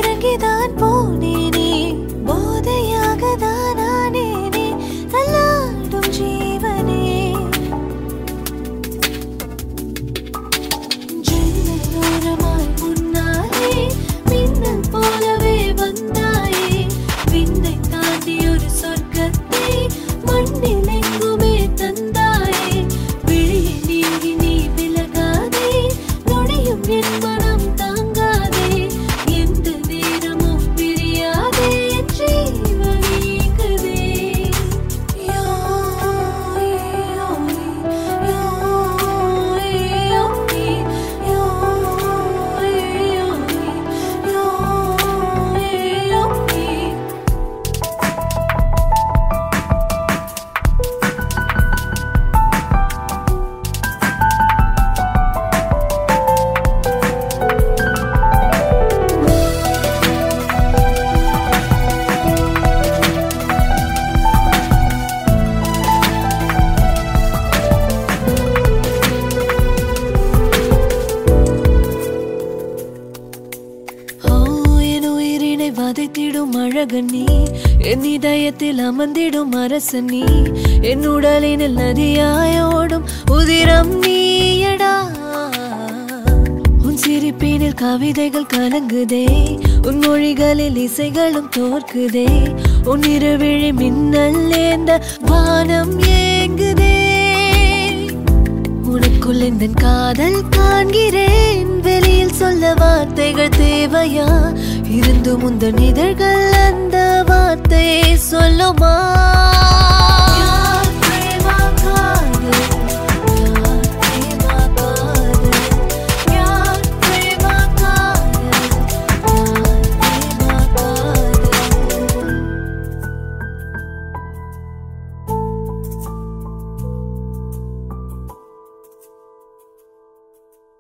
இறங்கிதான் போனேனே போதையாக தான் ஆனேனே தள்ளாடும் ஜீவனே ஜன்னலோரமாய் முன்னாலே மின்னல் போலவே வந்தாயே விண்ணை தாண்டி ஒரு சொர்க்கத்தை மண்ணில் எங்குமே தந்தாயே விழியை நீங்கி நீ விலகாதே நொடியும் என் மனம் தாங்காதே எந்த நேரமும் பிரியாதே என் ஜீவன் நீங்குதே யோ யோ யோ யோ யோ யோ யோ ஓ என் உயிரினை வதைத்திடும் அழகன் நீ என் இதயத்தில் அமர்ந்திடும் அரசன் நீ என் உடலினில் நதியாயோடும் உதிரம் நீயடா உன் சிரிப்பினில் கவிதைகள் கலங்குதே உன் மொழிகளில் இசைகளும் தோற்குதே உன் இருவிழி மின்னல் ஏந்த வானம் ஏங்குதே உனக்குள் இந்த காதல் காண்கிறேன் வெளியில் சொல்ல வார்த்தைகள் தேவையா இருந்து முந்த இதழ்கள் அந்த வார்த்தையை சொல்லுமா